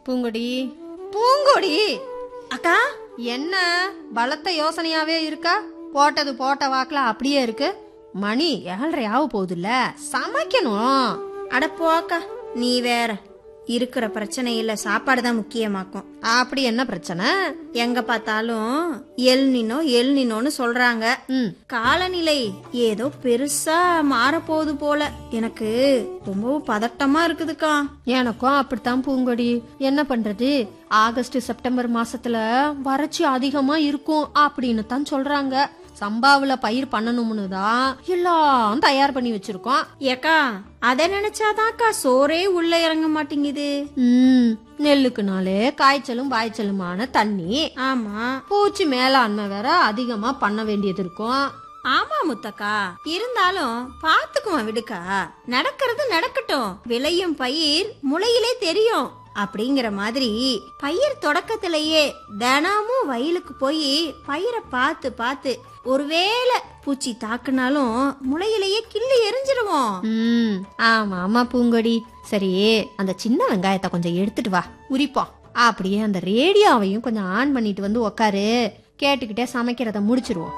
பூங்கொடி பூங்கொடி அக்கா என்ன பலத்த யோசனையாவே இருக்கா போட்டது போட்ட வாக்குல அப்படியே இருக்கு மணி ஏழரை ஆக போகுதுல்ல சமைக்கணும் அட போ அக்கா நீ வேற இருக்கிற பிரச்சனையில சாப்பாடு தான் முக்கியமாக்கும் அப்படி என்ன பிரச்சனை எங்க பார்த்தாலும் எல் நினோ எல் நினோன்னு சொல்றாங்க ம் காலநிலை ஏதோ பெருசா மாறப்போகுது போல எனக்கு ரொம்பவும் பதட்டமா இருக்குதுக்கா எனக்கும் அப்படித்தான் பூங்கொடி என்ன பண்றது ஆகஸ்ட் செப்டம்பர் மாசத்துல வறட்சி அதிகமா இருக்கும் அப்படின்னு தான் சொல்றாங்க சம்பாவுல பயிர் பண்ணணும்னு தான் எல்லாம் தயார் பண்ணி வச்சிருக்கோம் ஏக்கா அதை நினைச்சாதான்க்கா சோறே உள்ள இறங்க மாட்டேங்குது ம் நெல்லுக்குனாலே காய்ச்சலும் பாய்ச்சலுமான தண்ணி ஆமா பூச்சி மேலாண்மை வேற அதிகமா பண்ண வேண்டியது இருக்கும் ஆமா முத்தக்கா இருந்தாலும் பாத்துக்குவோம் விடுக்கா நடக்கிறது நடக்கட்டும் விளையும் பயிர் முளையிலே தெரியும் அப்படிங்கிற மாதிரி பயிர் தொடக்கத்திலேயே தினமும் வயலுக்கு போய் பயிரை பார்த்து பார்த்து ஒருவேளை பூச்சி தாக்குனாலும் முளையிலேயே கிள்ளி எரிஞ்சிருவோம் ம் ஆமா ஆமா பூங்கொடி சரி அந்த சின்ன வெங்காயத்தை கொஞ்சம் எடுத்துட்டு வா உரிப்போம் அப்படியே அந்த ரேடியோவையும் கொஞ்சம் ஆன் பண்ணிட்டு வந்து உக்காரு கேட்டுக்கிட்டே சமைக்கிறத முடிச்சிருவோம்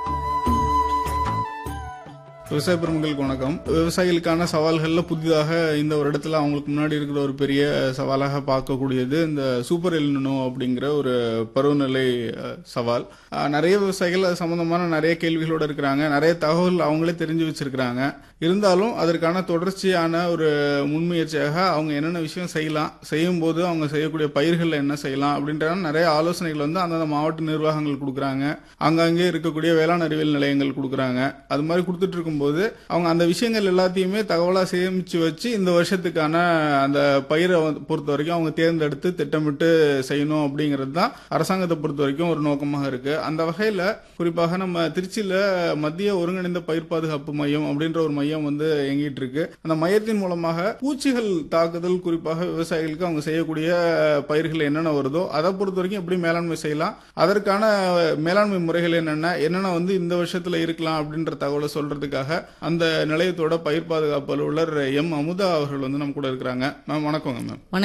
விவசாய பெருமக்களுக்கு வணக்கம் விவசாயிகளுக்கான சவால்கள்ல புதிதாக இந்த வருடத்துல அவங்களுக்கு முன்னாடி இருக்கிற ஒரு பெரிய சவாலாக பார்க்கக்கூடியது இந்த சூப்பர் எல்னினோ அப்படிங்கிற ஒரு பருவநிலை அஹ், சவால் அஹ், நிறைய விவசாயிகள் அது சம்பந்தமான நிறைய கேள்விகளோட இருக்கிறாங்க நிறைய தகவல் அவங்களே தெரிஞ்சு வச்சிருக்கிறாங்க இருந்தாலும் அதற்கான தொடர்ச்சியான ஒரு முன்முயற்சியாக அவங்க என்னென்ன விஷயம் செய்யலாம் செய்யும் போது அவங்க செய்யக்கூடிய பயிர்கள் என்ன செய்யலாம் அப்படின்ற நிறைய ஆலோசனைகள் வந்து அந்தந்த மாவட்ட நிர்வாகங்கள் கொடுக்குறாங்க அங்கங்கே இருக்கக்கூடிய வேளாண் அறிவியல் நிலையங்கள் கொடுக்குறாங்க அது மாதிரி கொடுத்துட்டு இருக்கும்போது அவங்க அந்த விஷயங்கள் எல்லாத்தையுமே தகவலாக சேமிச்சு வச்சு இந்த வருஷத்துக்கான அந்த பயிரை வந்து பொறுத்த வரைக்கும் அவங்க தேர்ந்தெடுத்து திட்டமிட்டு செய்யணும் அப்படிங்கிறது தான் அரசாங்கத்தை பொறுத்த வரைக்கும் ஒரு நோக்கமாக இருக்கு அந்த வகையில் குறிப்பாக நம்ம திருச்சியில் மத்திய ஒருங்கிணைந்த பயிர் பாதுகாப்பு மையம் அப்படின்ற ஒரு மையம் வந்து இயங்கிட்டு இருக்கு அந்த மையத்தின் மூலமாக பூச்சிகள் தாக்குதல் குறிப்பாக விவசாயிகளுக்கு அவங்க செய்யக்கூடிய பயிர்கள் என்னென்ன வருதோ அதை பொறுத்த வரைக்கும் எப்படி மேலாண்மை செய்யலாம் அதற்கான மேலாண்மை முறைகள் என்னென்ன என்னென்ன வந்து இந்த வருஷத்துல இருக்கலாம் அப்படின்ற தகவலை சொல்றதுக்காக அந்த நிலையத்தோட பயிர் பாதுகாப்பு அலுவலர் எம் அமுதா அவர்கள் வந்து நம்ம கூட இருக்கிறாங்க மேம் வணக்கங்க மேம்